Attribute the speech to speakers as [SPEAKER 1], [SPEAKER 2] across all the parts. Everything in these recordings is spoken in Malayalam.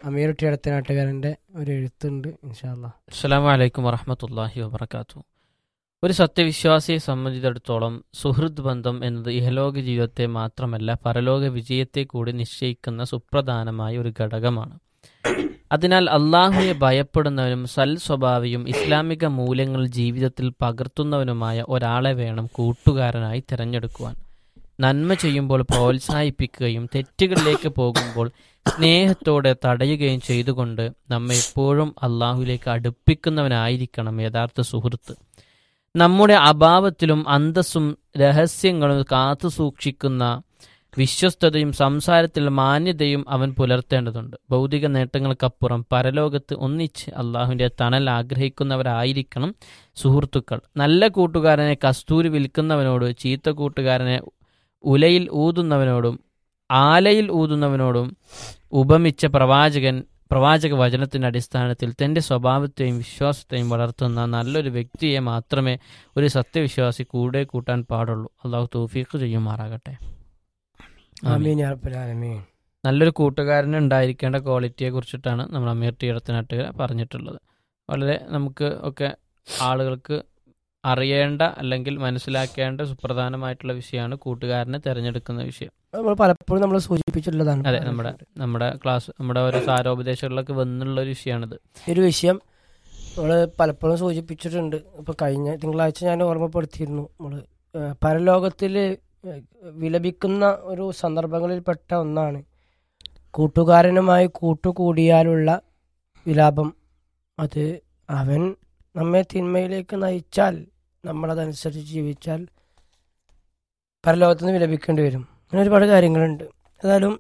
[SPEAKER 1] അമീർ ടിയടത്തെ നാട്ടുകാരൻ്റെ ഒരു എഴുത്തുണ്ട് ഇൻഷാല്ല
[SPEAKER 2] അസ്സലാമു അലൈക്കും വറഹമത്തല്ലാഹി വബർക്കാത്തു ഒരു സത്യവിശ്വാസിയെ സംബന്ധിച്ചിടത്തോളം സുഹൃദ് ബന്ധം എന്നത് ഇഹലോക ജീവിതത്തെ മാത്രമല്ല പരലോക വിജയത്തെ കൂടി നിശ്ചയിക്കുന്ന സുപ്രധാനമായ ഒരു ഘടകമാണ് അതിനാൽ അള്ളാഹുയെ ഭയപ്പെടുന്നവനും സൽ സ്വഭാവിയും ഇസ്ലാമിക മൂല്യങ്ങൾ ജീവിതത്തിൽ പകർത്തുന്നവനുമായ ഒരാളെ വേണം കൂട്ടുകാരനായി തിരഞ്ഞെടുക്കുവാൻ നന്മ ചെയ്യുമ്പോൾ പ്രോത്സാഹിപ്പിക്കുകയും തെറ്റുകളിലേക്ക് പോകുമ്പോൾ സ്നേഹത്തോടെ തടയുകയും ചെയ്തുകൊണ്ട് നമ്മെ എപ്പോഴും അള്ളാഹുലേക്ക് അടുപ്പിക്കുന്നവനായിരിക്കണം യഥാർത്ഥ സുഹൃത്ത് നമ്മുടെ അഭാവത്തിലും അന്തസ്സും രഹസ്യങ്ങളും കാത്തു സൂക്ഷിക്കുന്ന വിശ്വസ്തതയും സംസാരത്തിൽ മാന്യതയും അവൻ പുലർത്തേണ്ടതുണ്ട് ഭൗതിക നേട്ടങ്ങൾക്കപ്പുറം പരലോകത്ത് ഒന്നിച്ച് അള്ളാഹുവിൻ്റെ തണൽ ആഗ്രഹിക്കുന്നവരായിരിക്കണം സുഹൃത്തുക്കൾ നല്ല കൂട്ടുകാരനെ കസ്തൂരി വിൽക്കുന്നവനോട് ചീത്ത കൂട്ടുകാരനെ ഉലയിൽ ഊതുന്നവനോടും ആലയിൽ ഊതുന്നവനോടും ഉപമിച്ച പ്രവാചകൻ പ്രവാചക വചനത്തിന്റെ അടിസ്ഥാനത്തിൽ തന്റെ സ്വഭാവത്തെയും വിശ്വാസത്തെയും വളർത്തുന്ന നല്ലൊരു വ്യക്തിയെ മാത്രമേ ഒരു സത്യവിശ്വാസി കൂടെ കൂട്ടാൻ പാടുള്ളൂ അള്ളാഹു തൗഫീഖ് ചെയ്യുമാറാകട്ടെ ആമീൻ.
[SPEAKER 1] ആമീൻ യാ റബ്ബൽ ആലമീൻ
[SPEAKER 2] നല്ലൊരു കൂട്ടുകാരന് ഉണ്ടായിരിക്കേണ്ട ക്വാളിറ്റിയെ കുറിച്ചിട്ടാണ് നമ്മൾ അമീർ ടീടത്തിനാട്ടുകര പറഞ്ഞിട്ടുള്ളത് വളരെ നമുക്ക് ഒക്കെ ആളുകൾക്ക് അറിയേണ്ട അല്ലെങ്കിൽ മനസ്സിലാക്കേണ്ട സുപ്രധാനമായിട്ടുള്ള വിഷയമാണ് കൂട്ടുകാരനെ തിരഞ്ഞെടുക്കുന്ന വിഷയം
[SPEAKER 1] നമ്മൾ പലപ്പോഴും നമ്മൾ സൂചിപ്പിച്ചിട്ടുള്ളതാണ്
[SPEAKER 2] അതെ നമ്മുടെ നമ്മുടെ ക്ലാസ് നമ്മുടെ ഒരു സാരോപദേശങ്ങളിലൊക്കെ വന്നുള്ള ഒരു വിഷയമാണിത്
[SPEAKER 1] ഈ ഒരു വിഷയം നമ്മൾ പലപ്പോഴും സൂചിപ്പിച്ചിട്ടുണ്ട് ഇപ്പോൾ കഴിഞ്ഞ തിങ്കളാഴ്ച ഞാൻ ഓർമ്മപ്പെടുത്തിയിരുന്നു നമ്മൾ പരലോകത്തിൽ വിലപിക്കുന്ന ഒരു സന്ദർഭങ്ങളിൽപ്പെട്ട ഒന്നാണ് കൂട്ടുകാരനുമായി കൂട്ടുകൂടിയാലുള്ള വിലാപം അത് അവൻ നമ്മെ തിന്മയിലേക്ക് നയിച്ചാൽ നമ്മളതനുസരിച്ച് ജീവിച്ചാൽ പരലോകത്ത് നിന്ന് വിലപിക്കേണ്ടി വരും അങ്ങനെ ഒരുപാട് കാര്യങ്ങളുണ്ട് ഏതായാലും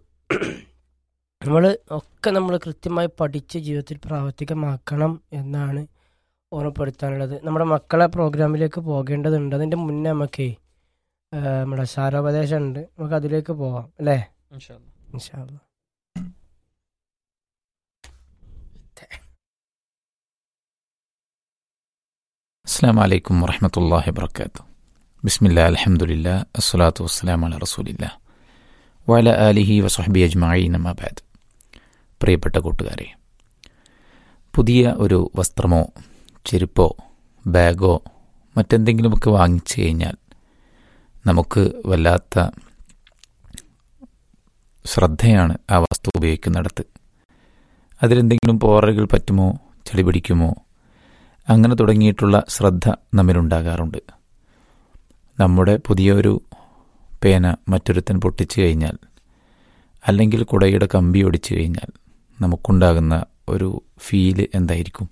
[SPEAKER 1] നമ്മൾ ഒക്കെ നമ്മൾ കൃത്യമായി പഠിച്ച് ജീവിതത്തിൽ പ്രാവർത്തികമാക്കണം എന്നാണ് ഓർമ്മപ്പെടുത്താനുള്ളത് നമ്മുടെ മക്കളെ പ്രോഗ്രാമിലേക്ക് പോകേണ്ടതുണ്ട് അതിൻ്റെ മുന്നേ നമുക്ക് നമ്മുടെ സാരോപദേശം ഉണ്ട് നമുക്ക് അതിലേക്ക് പോവാം അല്ലേ ഇൻഷാ അല്ലാ.
[SPEAKER 3] അസ്സാം വലൈക്കും വറഹമത്തല്ലാഹി വർക്കാത്തു ബിസ്മില്ലാ അലഹമുല്ല അസ്സലാത്തു വസ്സലാം അല റസൂലില്ല വല ആലിഹി വസഹബി അജ്മായി നമാബാദ് പ്രിയപ്പെട്ട കൂട്ടുകാരെ പുതിയ ഒരു വസ്ത്രമോ ചെരുപ്പോ ബാഗോ മറ്റെന്തെങ്കിലുമൊക്കെ വാങ്ങിച്ചു കഴിഞ്ഞാൽ നമുക്ക് വല്ലാത്ത ശ്രദ്ധയാണ് ആ വസ്തു ഉപയോഗിക്കുന്നിടത്ത് അതിലെന്തെങ്കിലും പോറലുകൾ പറ്റുമോ ചെളി പിടിക്കുമോ അങ്ങനെ തുടങ്ങിയിട്ടുള്ള ശ്രദ്ധ നമ്മിലുണ്ടാകാറുണ്ട് നമ്മുടെ പുതിയൊരു പേന മറ്റൊരുത്തൻ പൊട്ടിച്ചു കഴിഞ്ഞാൽ അല്ലെങ്കിൽ കുടയുടെ കമ്പി ഒടിച്ചു കഴിഞ്ഞാൽ നമുക്കുണ്ടാകുന്ന ഒരു ഫീല് എന്തായിരിക്കും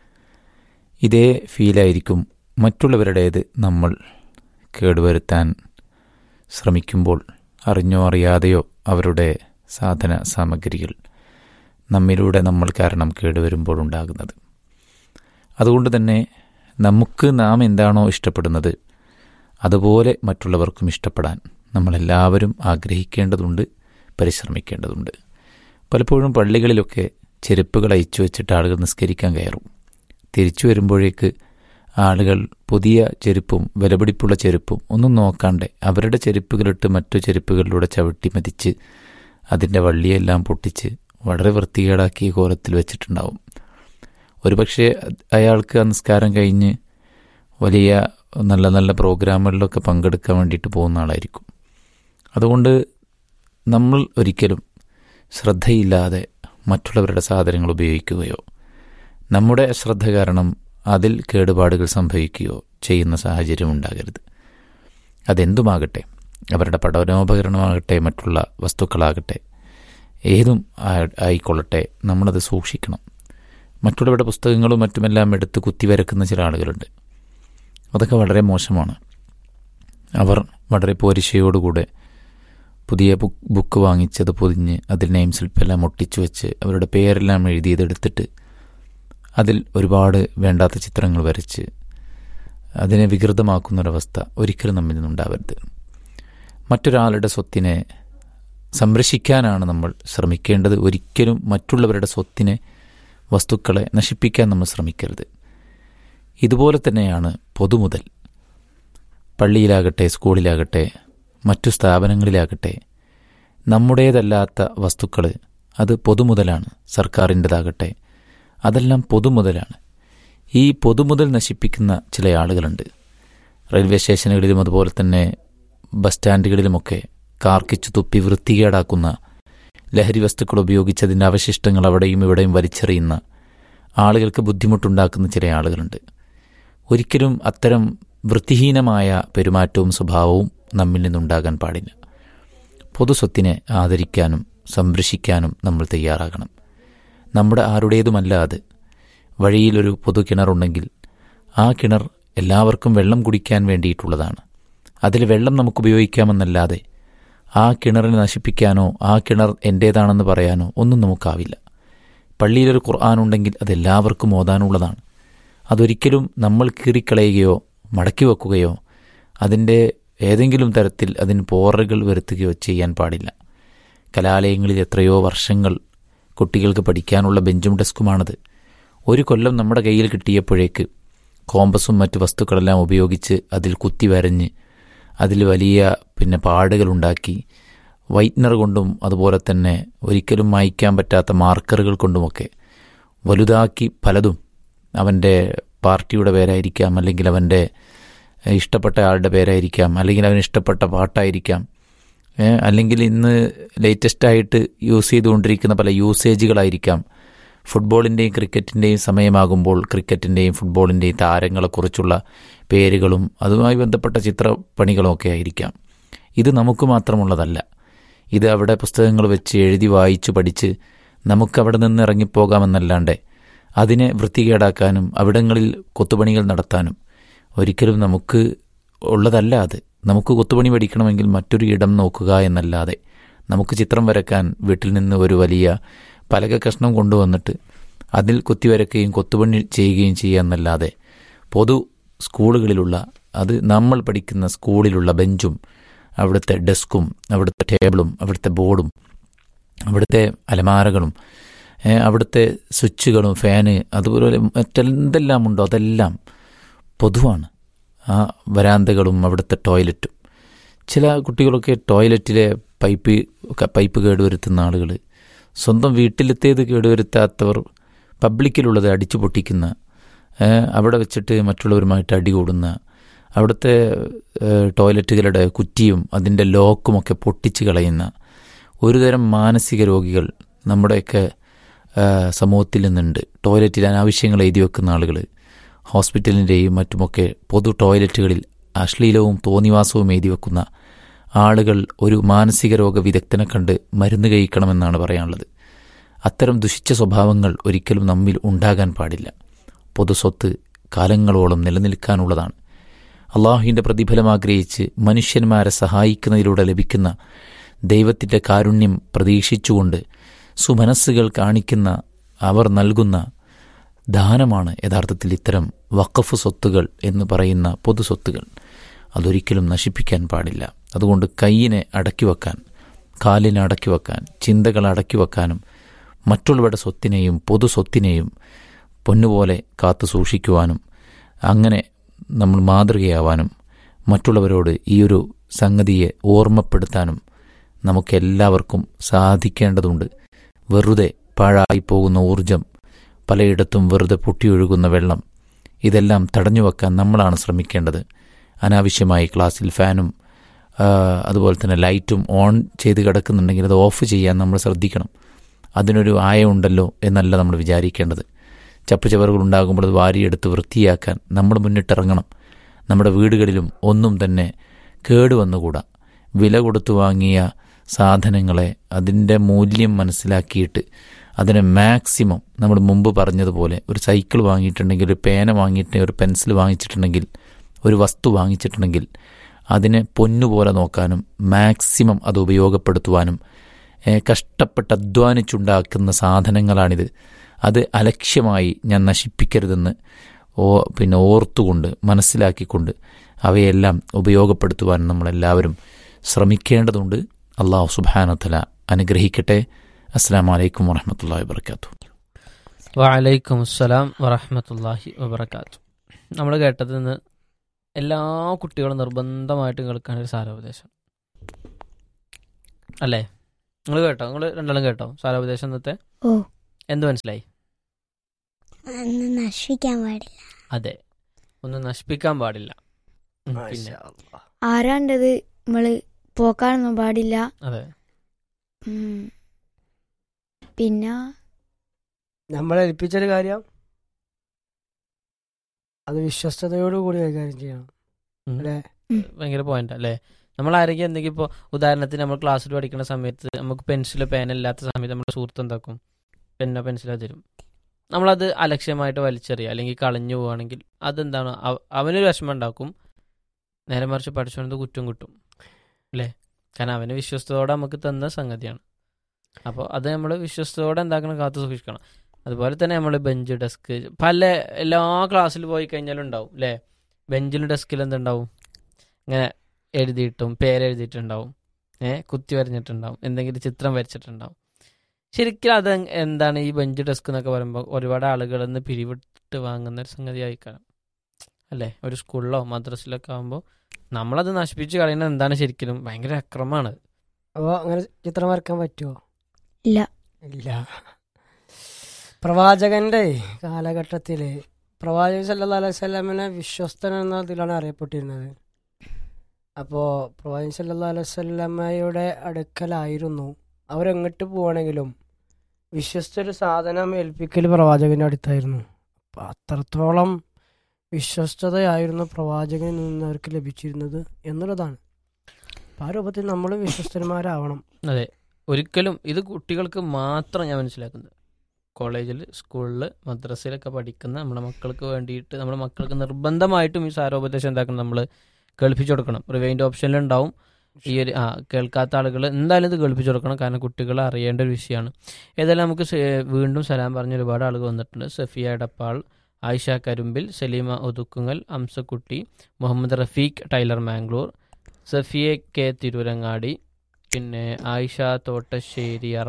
[SPEAKER 3] ഇതേ ഫീലായിരിക്കും മറ്റുള്ളവരുടേത് നമ്മൾ കേടുവരുത്താൻ ശ്രമിക്കുമ്പോൾ അറിഞ്ഞോ അറിയാതെയോ അവരുടെ സാധന സാമഗ്രികൾ നമ്മിലൂടെ നമ്മൾ കാരണം കേടുവരുമ്പോൾ ഉണ്ടാകുന്നത് അതുകൊണ്ട് തന്നെ നമുക്ക് നാം എന്താണോ ഇഷ്ടപ്പെടുന്നത് അതുപോലെ മറ്റുള്ളവർക്കും ഇഷ്ടപ്പെടാൻ നമ്മളെല്ലാവരും ആഗ്രഹിക്കേണ്ടതുണ്ട് പരിശ്രമിക്കേണ്ടതുണ്ട് പലപ്പോഴും പള്ളികളിലൊക്കെ ചെരുപ്പുകൾ അയച്ചു വെച്ചിട്ട് ആളുകൾ നിസ്കരിക്കാൻ കയറും തിരിച്ചു വരുമ്പോഴേക്ക് ആളുകൾ പുതിയ ചെരുപ്പും വിലപിടിപ്പുള്ള ചെരുപ്പും ഒന്നും നോക്കാണ്ട് അവരുടെ ചെരുപ്പുകളിട്ട് മറ്റു ചെരുപ്പുകളിലൂടെ ചവിട്ടി മതിച്ച് അതിൻ്റെ വള്ളിയെല്ലാം പൊട്ടിച്ച് വളരെ വൃത്തികേടാക്കിയ കോലത്തിൽ വെച്ചിട്ടുണ്ടാവും ഒരുപക്ഷെ അയാൾക്ക് ആ നിസ്കാരം കഴിഞ്ഞ് വലിയ നല്ല നല്ല പ്രോഗ്രാമുകളിലൊക്കെ പങ്കെടുക്കാൻ വേണ്ടിയിട്ട് പോകുന്ന ആളായിരിക്കും അതുകൊണ്ട് നമ്മൾ ഒരിക്കലും ശ്രദ്ധയില്ലാതെ മറ്റുള്ളവരുടെ സാധനങ്ങൾ ഉപയോഗിക്കുകയോ നമ്മുടെ അശ്രദ്ധ കാരണം അതിൽ കേടുപാടുകൾ സംഭവിക്കുകയോ ചെയ്യുന്ന സാഹചര്യം ഉണ്ടാകരുത് അതെന്തുമാകട്ടെ അവരുടെ പഠനോപകരണമാകട്ടെ മറ്റുള്ള വസ്തുക്കളാകട്ടെ ഏതും ആ- ആയിക്കൊള്ളട്ടെ നമ്മളത് സൂക്ഷിക്കണം മറ്റുള്ളവരുടെ പുസ്തകങ്ങളും മറ്റുമെല്ലാം എടുത്ത് കുത്തിവരക്കുന്ന ചില ആളുകളുണ്ട് അതൊക്കെ വളരെ മോശമാണ് അവർ വളരെ പോരിശയോടുകൂടെ പുതിയ ബുക്ക് ബുക്ക് വാങ്ങിച്ചത് പൊതിഞ്ഞ് അതിൽ നെയിം സ്ലിപ്പെല്ലാം ഒട്ടിച്ചു വെച്ച് അവരുടെ പേരെല്ലാം എഴുതിയതെടുത്തിട്ട് അതിൽ ഒരുപാട് വേണ്ടാത്ത ചിത്രങ്ങൾ വരച്ച് അതിനെ വികൃതമാക്കുന്നൊരവസ്ഥ ഒരിക്കലും നമ്മിൽ നിന്നുണ്ടാവരുത് മറ്റൊരാളുടെ സ്വത്തിനെ സംരക്ഷിക്കാനാണ് നമ്മൾ ശ്രമിക്കേണ്ടത് ഒരിക്കലും മറ്റുള്ളവരുടെ സ്വത്തിനെ വസ്തുക്കളെ നശിപ്പിക്കാൻ നമ്മൾ ശ്രമിക്കരുത് ഇതുപോലെ തന്നെയാണ് പൊതുമുതൽ പള്ളിയിലാകട്ടെ സ്കൂളിലാകട്ടെ മറ്റു സ്ഥാപനങ്ങളിലാകട്ടെ നമ്മുടേതല്ലാത്ത വസ്തുക്കൾ അത് പൊതുമുതലാണ് സർക്കാരിൻ്റെതാകട്ടെ അതെല്ലാം പൊതുമുതലാണ് ഈ പൊതുമുതൽ നശിപ്പിക്കുന്ന ചില ആളുകളുണ്ട് റെയിൽവേ സ്റ്റേഷനുകളിലും അതുപോലെ തന്നെ ബസ് സ്റ്റാൻഡുകളിലുമൊക്കെ കാർക്കിച്ചു തുപ്പി വൃത്തികേടാക്കുന്ന ലഹരി വസ്തുക്കൾ ഉപയോഗിച്ച് അതിൻ്റെ അവശിഷ്ടങ്ങൾ അവിടെയും ഇവിടെയും വലിച്ചെറിയുന്ന ആളുകൾക്ക് ബുദ്ധിമുട്ടുണ്ടാക്കുന്ന ചില ആളുകളുണ്ട് ഒരിക്കലും അത്തരം വൃത്തിഹീനമായ പെരുമാറ്റവും സ്വഭാവവും നമ്മിൽ നിന്നുണ്ടാകാൻ പാടില്ല പൊതുസ്വത്തിനെ ആദരിക്കാനും സംരക്ഷിക്കാനും നമ്മൾ തയ്യാറാകണം നമ്മുടെ ആരുടേതുമല്ല അത് വഴിയിലൊരു പൊതു കിണറുണ്ടെങ്കിൽ ആ കിണർ എല്ലാവർക്കും വെള്ളം കുടിക്കാൻ വേണ്ടിയിട്ടുള്ളതാണ് അതിൽ വെള്ളം നമുക്ക് ഉപയോഗിക്കാമെന്നല്ലാതെ ആ കിണറിനെ നശിപ്പിക്കാനോ ആ കിണർ എൻ്റേതാണെന്ന് പറയാനോ ഒന്നും നമുക്കാവില്ല പള്ളിയിലൊരു ഖുർആൻ ഉണ്ടെങ്കിൽ അത് എല്ലാവർക്കും ഓതാനുള്ളതാണ് അതൊരിക്കലും നമ്മൾ കീറിക്കളയുകയോ മടക്കി വെക്കുകയോ അതിൻ്റെ ഏതെങ്കിലും തരത്തിൽ അതിന് പോറകൾ വരുത്തുകയോ ചെയ്യാൻ പാടില്ല കലാലയങ്ങളിൽ എത്രയോ വർഷങ്ങൾ കുട്ടികൾക്ക് പഠിക്കാനുള്ള ബെഞ്ചും ഡെസ്കുമാണത് ഒരു കൊല്ലം നമ്മുടെ കയ്യിൽ കിട്ടിയപ്പോഴേക്ക് കോമ്പസും മറ്റു വസ്തുക്കളെല്ലാം ഉപയോഗിച്ച് അതിൽ കുത്തി വരഞ്ഞ് അതിൽ വലിയ പിന്നെ പാടുകളുണ്ടാക്കി വൈറ്റ്നർ കൊണ്ടും അതുപോലെ തന്നെ ഒരിക്കലും മായ്ക്കാൻ പറ്റാത്ത മാർക്കറുകൾ കൊണ്ടുമൊക്കെ വലുതാക്കി പലതും അവൻ്റെ പാർട്ടിയുടെ പേരായിരിക്കാം അല്ലെങ്കിൽ അവൻ്റെ ഇഷ്ടപ്പെട്ട ആളുടെ പേരായിരിക്കാം അല്ലെങ്കിൽ അവന് ഇഷ്ടപ്പെട്ട പാട്ടായിരിക്കാം ഏ, അല്ലെങ്കിൽ ഇന്ന് ലേറ്റസ്റ്റ് ആയിട്ട് യൂസ് ചെയ്തുകൊണ്ടിരിക്കുന്ന പല യൂസേജുകളായിരിക്കാം ഫുട്ബോളിൻ്റെയും ക്രിക്കറ്റിൻ്റെയും സമയമാകുമ്പോൾ ക്രിക്കറ്റിൻ്റെയും ഫുട്ബോളിൻ്റെയും താരങ്ങളെക്കുറിച്ചുള്ള പേരുകളും അതുമായി ബന്ധപ്പെട്ട ചിത്രപ്പണികളും ഒക്കെ ആയിരിക്കാം ഇത് നമുക്ക് മാത്രമുള്ളതല്ല ഇത് അവിടെ പുസ്തകങ്ങൾ വെച്ച് എഴുതി വായിച്ചു പഠിച്ച് നമുക്കവിടെ നിന്ന് ഇറങ്ങിപ്പോകാമെന്നല്ലാണ്ട് അതിനെ വൃത്തികേടാക്കാനും അവിടങ്ങളിൽ കൊത്തുപണികൾ നടത്താനും ഒരിക്കലും നമുക്ക് ഉള്ളതല്ല അത് നമുക്ക് കൊത്തുപണി പഠിക്കണമെങ്കിൽ മറ്റൊരു ഇടം നോക്കുക എന്നല്ലാതെ നമുക്ക് ചിത്രം വരക്കാൻ വീട്ടിൽ നിന്ന് ഒരു വലിയ പലക കഷ്ണം കൊണ്ടുവന്നിട്ട് അതിൽ കുത്തി വരയ്ക്കുകയും കൊത്തുപണി ചെയ്യുകയും ചെയ്യുക എന്നല്ലാതെ പൊതു സ്കൂളുകളിലുള്ള അത് നമ്മൾ പഠിക്കുന്ന സ്കൂളിലുള്ള ബെഞ്ചും അവിടുത്തെ ഡെസ്കും അവിടുത്തെ ടേബിളും അവിടുത്തെ ബോർഡും അവിടുത്തെ അലമാരകളും ഏ, അവിടുത്തെ സ്വിച്ചുകളും ഫാന് അതുപോലെ മറ്റെന്തെല്ലാം ഉണ്ടോ അതെല്ലാം പൊതുവാണ് ആ വരാന്തകളും അവിടുത്തെ ടോയ്ലറ്റും ചില കുട്ടികളൊക്കെ ടോയ്ലറ്റിലെ പൈപ്പ് ക- പൈപ്പ് കേടുവരുത്തുന്ന ആളുകൾ സ്വന്തം വീട്ടിലത്തേത് കേടുവരുത്താത്തവർ പബ്ലിക്കിലുള്ളത് അടിച്ചു പൊട്ടിക്കുന്ന ഏ, അവിടെ വെച്ചിട്ട് മറ്റുള്ളവരുമായിട്ട് അടികൂടുന്ന അവിടുത്തെ ഏ, ടോയ്ലറ്റുകളുടെ കുറ്റിയും അതിൻ്റെ ലോക്കുമൊക്കെ പൊട്ടിച്ച് കളയുന്ന ഒരുതരം മാനസിക രോഗികൾ നമ്മുടെയൊക്കെ ആ, സമൂഹത്തിൽ നിന്നുണ്ട് ടോയ്ലറ്റിൽ അനാവശ്യങ്ങൾ എഴുതി വെക്കുന്ന ആളുകൾ ഹോസ്പിറ്റലിൻ്റെയും മറ്റുമൊക്കെ പൊതു ടോയ്ലറ്റുകളിൽ അശ്ലീലവും തോന്നിവാസവും എഴുതി വെക്കുന്ന ആളുകൾ ഒരു മാനസിക രോഗ വിദഗ്ധനെ കണ്ട് മരുന്ന് കഴിക്കണമെന്നാണ് പറയാനുള്ളത് അത്തരം ദുഷിച്ച സ്വഭാവങ്ങൾ ഒരിക്കലും നമ്മിൽ ഉണ്ടാകാൻ പാടില്ല പൊതുസ്വത്ത് കാലങ്ങളോളം നിലനിൽക്കാനുള്ളതാണ് അള്ളാഹുവിൻ്റെ പ്രതിഫലം ആഗ്രഹിച്ച് മനുഷ്യന്മാരെ സഹായിക്കുന്നതിലൂടെ ലഭിക്കുന്ന ദൈവത്തിൻ്റെ കാരുണ്യം പ്രതീക്ഷിച്ചുകൊണ്ട് സുമനസ്സുകൾ കാണിക്കുന്ന അവർ നൽകുന്ന ദാനമാണ് യഥാർത്ഥത്തിൽ ഇത്തരം വഖഫ് സ്വത്തുകൾ എന്ന് പറയുന്ന പൊതു സ്വത്തുകൾ അതൊരിക്കലും നശിപ്പിക്കാൻ പാടില്ല അതുകൊണ്ട് കയ്യിനെ അടക്കി വെക്കാൻ കാലിനെ അടക്കി വെക്കാൻ ചിന്തകൾ അടക്കി വെക്കാനും മറ്റുള്ളവരുടെ സ്വത്തിനെയും പൊതു സ്വത്തിനെയും പൊന്നുപോലെ കാത്തു സൂക്ഷിക്കുവാനും അങ്ങനെ നമ്മൾ മാതൃകയാവാനും മറ്റുള്ളവരോട് ഈ ഒരു സംഗതിയെ ഓർമ്മപ്പെടുത്താനും നമുക്കെല്ലാവർക്കും സാധിക്കേണ്ടതുണ്ട് വെറുതെ പാഴായി പോകുന്ന ഊർജം പലയിടത്തും വെറുതെ പൊട്ടിയൊഴുകുന്ന വെള്ളം ഇതെല്ലാം തടഞ്ഞു വെക്കാൻ നമ്മളാണ് ശ്രമിക്കേണ്ടത് അനാവശ്യമായി ക്ലാസ്സിൽ ഫാനും ആ, അതുപോലെ തന്നെ ലൈറ്റും ഓൺ ചെയ്ത് കിടക്കുന്നുണ്ടെങ്കിൽ അത് ഓഫ് ചെയ്യാൻ നമ്മൾ ശ്രദ്ധിക്കണം അതിനൊരു ആയമുണ്ടല്ലോ എന്നല്ല നമ്മൾ വിചാരിക്കേണ്ടത് ചപ്പുചവറുകൾ ഉണ്ടാകുമ്പോൾ അത് വാരിയെടുത്ത് വൃത്തിയാക്കാൻ നമ്മൾ മുന്നിട്ടിറങ്ങണം നമ്മുടെ വീടുകളിലും ഒന്നും തന്നെ കേടുവന്നുകൂടാ വില കൊടുത്തു വാങ്ങിയ സാധനങ്ങളെ അതിൻ്റെ മൂല്യം മനസ്സിലാക്കിയിട്ട് അതിനെ മാക്സിമം നമ്മൾ മുമ്പ് പറഞ്ഞതുപോലെ ഒരു സൈക്കിൾ വാങ്ങിയിട്ടുണ്ടെങ്കിൽ ഒരു പേന വാങ്ങിയിട്ടുണ്ടെങ്കിൽ ഒരു പെൻസിൽ വാങ്ങിച്ചിട്ടുണ്ടെങ്കിൽ ഒരു വസ്തു വാങ്ങിച്ചിട്ടുണ്ടെങ്കിൽ അതിനെ പൊന്നുപോലെ നോക്കാനും മാക്സിമം അത് ഉപയോഗപ്പെടുത്തുവാനും ഏ, കഷ്ടപ്പെട്ട് അധ്വാനിച്ചുണ്ടാക്കുന്ന സാധനങ്ങളാണിത് അത് അലക്ഷ്യമായി ഞാൻ നശിപ്പിക്കരുതെന്ന് ഓ പിന്നെ ഓർത്തുകൊണ്ട് മനസ്സിലാക്കിക്കൊണ്ട് അവയെല്ലാം ഉപയോഗപ്പെടുത്തുവാൻ നമ്മളെല്ലാവരും ശ്രമിക്കേണ്ടതുണ്ട് അള്ളാഹു സുബാനത്തല അനുഗ്രഹിക്കട്ടെ അസ്സാം വലൈക്കും വാഹമത്തല്ലാ വാബർക്കാത്തു
[SPEAKER 2] വലൈക്കും അസ്സലാം വറഹമത്തല്ലാഹി വബർക്കാത്തു നമ്മൾ കേട്ടത് നിന്ന് എല്ലാ കുട്ടികളും നിർബന്ധമായിട്ടും കേൾക്കാൻ ഒരു സാരോപദേശം അല്ലേ നിങ്ങൾ കേട്ടോ നിങ്ങൾ രണ്ടാളും കേട്ടോ സാരോപദേശം ഇന്നത്തെ
[SPEAKER 4] ഓ
[SPEAKER 2] എന്ത് മനസ്സിലായി
[SPEAKER 4] അന്ന് നശിക്കാൻ പാടില്ല
[SPEAKER 2] അതെ ഒന്നും നശിപ്പിക്കാൻ പാടില്ല ഉം, പിന്നെ
[SPEAKER 1] മാഷാ അല്ലാ.
[SPEAKER 4] ആരാണ്ടത് നമ്മള് പോക്കാനൊന്നും പാടില്ല
[SPEAKER 2] അതെ
[SPEAKER 4] ഉം. പിന്നെ
[SPEAKER 1] നമ്മളെ ഏൽപ്പിച്ചൊരു കാര്യം അത് വിശ്വസ്തയോടുകൂടി കൈകാര്യം ചെയ്യണം
[SPEAKER 2] ഉം.
[SPEAKER 1] അല്ലേ
[SPEAKER 2] ഭയങ്കര പോയിന്റ് അല്ലേ നമ്മൾ ആരെങ്കിലും എന്തെങ്കിലും ഇപ്പോൾ ഉദാഹരണത്തിന് നമ്മൾ ക്ലാസ്സിൽ പഠിക്കുന്ന സമയത്ത് നമുക്ക് പെൻസിലോ പേന ഇല്ലാത്ത സമയത്ത് നമ്മുടെ സുഹൃത്ത് എന്താക്കും പെന്നോ പെൻസിലോ തരും നമ്മളത് അലക്ഷ്യമായിട്ട് വലിച്ചെറിയുക അല്ലെങ്കിൽ കളഞ്ഞു പോവുകയാണെങ്കിൽ അതെന്താണ് അവ- അവനൊരു വിഷമം ഉണ്ടാക്കും നേരെ മറിച്ച് പഠിച്ചുകൊണ്ട് കുറ്റം കിട്ടും അല്ലേ കാരണം അവന് വിശ്വസ്തയോടെ നമുക്ക് തന്ന സംഗതിയാണ് അപ്പോൾ അത് നമ്മൾ വിശ്വസ്തയോടെ എന്താക്കണം കാത്തു സൂക്ഷിക്കണം അതുപോലെ തന്നെ നമ്മൾ ബെഞ്ച് ഡെസ്ക് പല എല്ലാ ക്ലാസ്സിൽ പോയി കഴിഞ്ഞാലും ഉണ്ടാവും അല്ലേ ബെഞ്ചിലും ഡെസ്കിലും എന്തുണ്ടാവും ഇങ്ങനെ എഴുതിയിട്ടും പേരെഴുതിയിട്ടുണ്ടാവും ഏ കുത്തി വരഞ്ഞിട്ടുണ്ടാവും എന്തെങ്കിലും ചിത്രം വരച്ചിട്ടുണ്ടാവും ശരിക്കും അത് എങ്- എന്താണ് ഈ ബെഞ്ച് ഡെസ്ക് എന്നൊക്കെ പറയുമ്പോൾ ഒരുപാട് ആളുകളിൽ നിന്ന് പിരിവിട്ട് വാങ്ങുന്ന ഒരു സംഗതി ആയിക്കാരം അല്ലേ ഒരു സ്കൂളിലോ മദ്രസിലോ ഒക്കെ ആകുമ്പോൾ നമ്മളത് നശിപ്പിച്ച് കളയുന്നത് എന്താണ് ശരിക്കും ഭയങ്കര അക്രമമാണ്
[SPEAKER 1] അപ്പോൾ അങ്ങനെ ചിത്രം വരക്കാൻ പറ്റുമോ
[SPEAKER 4] ഇല്ല
[SPEAKER 1] ഇല്ല പ്രവാചകന്റെ കാലഘട്ടത്തില് പ്രവാചകൻ സല്ലല്ലാഹു അലൈഹി വസല്ലമനെ വിശ്വസ്തൻ എന്ന ഇതിലാണ് അറിയപ്പെട്ടിരുന്നത് അപ്പോൾ പ്രവാചകൻ സല്ലല്ലാഹു അലൈഹി വസല്ലമയുടെ അടുക്കലായിരുന്നു അവരെങ്ങോട്ട് പോവാണെങ്കിലും വിശ്വസ്ത ഒരു സാധനം ഏൽപ്പിക്കൽ പ്രവാചകന്റെ അടുത്തായിരുന്നു അപ്പം അത്രത്തോളം വിശ്വസ്തതയായിരുന്നു പ്രവാചകനിൽ നിന്ന് അവർക്ക് ലഭിച്ചിരുന്നത് എന്നുള്ളതാണ് അപ്പം ആ രൂപത്തിൽ നമ്മളും വിശ്വസ്തന്മാരാവണം
[SPEAKER 2] അതെ ഒരിക്കലും ഇത് കുട്ടികൾക്ക് മാത്രം ഞാൻ മനസ്സിലാക്കുന്നത് കോളേജിൽ സ്കൂളിൽ മദ്രസയിലൊക്കെ പഠിക്കുന്ന നമ്മുടെ മക്കൾക്ക് വേണ്ടിയിട്ട് നമ്മുടെ മക്കൾക്ക് നിർബന്ധമായിട്ടും ഈ സാരോപദേശം എന്താക്കണം നമ്മൾ കേൾപ്പിച്ചു കൊടുക്കണം റിവൈൻഡ് ഓപ്ഷനിൽ ഉണ്ടാവും ഈ ഒരു ആ കേൾക്കാത്ത ആളുകൾ എന്തായാലും ഇത് കേൾപ്പിച്ചു കൊടുക്കണം കാരണം കുട്ടികൾ അറിയേണ്ട ഒരു വിഷയമാണ് ഏതായാലും നമുക്ക് സെ- വീണ്ടും സലാം പറഞ്ഞ ഒരുപാട് ആളുകൾ വന്നിട്ടുണ്ട് സഫിയ എടപ്പാൾ ആയിഷ കരുമ്പിൽ സലീമ ഒതുക്കുങ്ങൽ അംസക്കുട്ടി മുഹമ്മദ് റഫീഖ് ടൈലർ മാംഗ്ലൂർ സഫിയ കെ തിരൂരങ്ങാടി പിന്നെ ആയിഷ തോട്ടശ്ശേരിയറ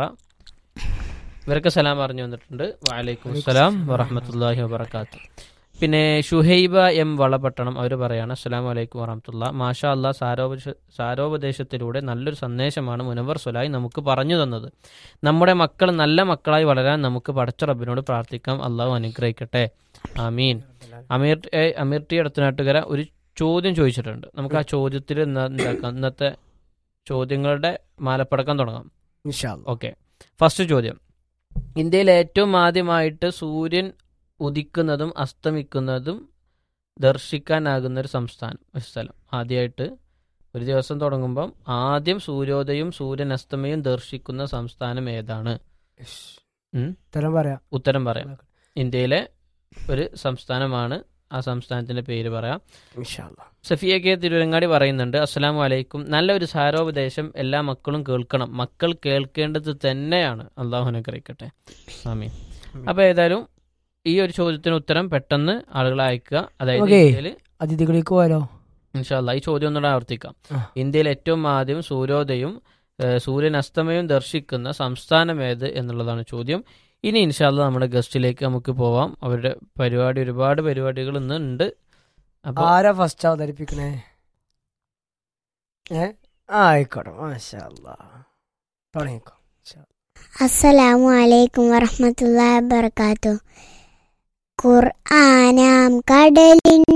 [SPEAKER 2] ഇവരൊക്കെ സലാം പറഞ്ഞു വന്നിട്ടുണ്ട് വാലൈക്കും അസ്സലാം വറഹമത്തല്ലാഹി വബർക്കാത്തു പിന്നെ ഷുഹൈബ എം വളപട്ടണം അവർ പറയാണ് അസ്സലാം വലൈക്കും വറഹമത്തുള്ള മാഷാ അല്ലാ സാരോപദേശ സാരോപദേശത്തിലൂടെ നല്ലൊരു സന്ദേശമാണ് മുനവർ സുലായി നമുക്ക് പറഞ്ഞു തന്നത് നമ്മുടെ മക്കൾ നല്ല മക്കളായി വളരാൻ നമുക്ക് പടച്ച റബ്ബിനോട് പ്രാർത്ഥിക്കാം അള്ളാഹു അനുഗ്രഹിക്കട്ടെ ആമീൻ അമീർ എ അമീർ ടി അടുത്തനാട്ടുകര ഒരു ചോദ്യം ചോദിച്ചിട്ടുണ്ട് നമുക്ക് ആ ചോദ്യത്തിൽ എന്താ എന്താക്കാം ഇന്നത്തെ ചോദ്യങ്ങളുടെ മാലപ്പടക്കം തുടങ്ങാം
[SPEAKER 1] ഇൻഷാ അല്ലാ.
[SPEAKER 2] ഓക്കെ ഫസ്റ്റ് ചോദ്യം ഇന്ത്യയിൽ ഏറ്റവും ആദ്യമായിട്ട് സൂര്യൻ ഉദിക്കുന്നതും അസ്തമിക്കുന്നതും ദർശിക്കാനാകുന്ന ഒരു സംസ്ഥാനം ഒരു സ്ഥലം ആദ്യമായിട്ട് ഒരു ദിവസം തുടങ്ങുമ്പം ആദ്യം സൂര്യോദയവും സൂര്യൻ അസ്തമയും ദർശിക്കുന്ന സംസ്ഥാനം ഏതാണ്
[SPEAKER 1] ഇഷ്.
[SPEAKER 2] ഉം?
[SPEAKER 1] ഉത്തരം പറയാം
[SPEAKER 2] ഉത്തരം പറയാം ഇന്ത്യയിലെ ഒരു സംസ്ഥാനമാണ് ആ സംസ്ഥാനത്തിന്റെ പേര് പറയാം
[SPEAKER 1] ഇൻഷാ അല്ലാ.
[SPEAKER 2] സഫിയ കെ തിരുവരങ്ങാടി പറയുന്നുണ്ട് അസ്സലാമു അലൈക്കും നല്ലൊരു സാരോപദേശം എല്ലാ മക്കളും കേൾക്കണം മക്കൾ കേൾക്കേണ്ടത് തന്നെയാണ് അള്ളാഹു അനുഗ്രഹിക്കട്ടെ ആമീൻ അപ്പൊ ഏതായാലും ഈ ഒരു ചോദ്യത്തിന് ഉത്തരം പെട്ടെന്ന് ആളുകൾ അയക്കുക അതായത്
[SPEAKER 1] ഓക്കേ.
[SPEAKER 2] ഇന്ത്യയിൽ
[SPEAKER 1] അതിഥികളിലേക്ക് പോയാലോ
[SPEAKER 2] ഇൻഷാല്ല ഈ ചോദ്യം ഒന്നുകൂടെ ആവർത്തിക്കാം
[SPEAKER 1] ആ.
[SPEAKER 2] ഇന്ത്യയിൽ ഏറ്റവും ആദ്യം സൂര്യോദയം ഏഹ്, സൂര്യൻ അസ്തമയം ദർശിക്കുന്ന സംസ്ഥാനം ഏത് എന്നുള്ളതാണ് ചോദ്യം ഇനി ഇൻഷാല്ല നമ്മുടെ ഗസ്റ്റിലേക്ക് നമുക്ക് പോവാം അവരുടെ പരിപാടി ഒരുപാട് പരിപാടികൾ ഇന്ന് ഉണ്ട് അപ്പൊ
[SPEAKER 1] ആരാ ഫസ്റ്റ് അവതരിപ്പിക്കണേ ഏ ആ ആയിക്കോട്ടെ മാഷാ അല്ലാ. തുടങ്ങിക്കോ
[SPEAKER 4] അസ്സലാമു അലൈക്കും വറഹ്മത്തുള്ളാഹി വബർക്കാത്തു ഖുർആനാം കടലിൻ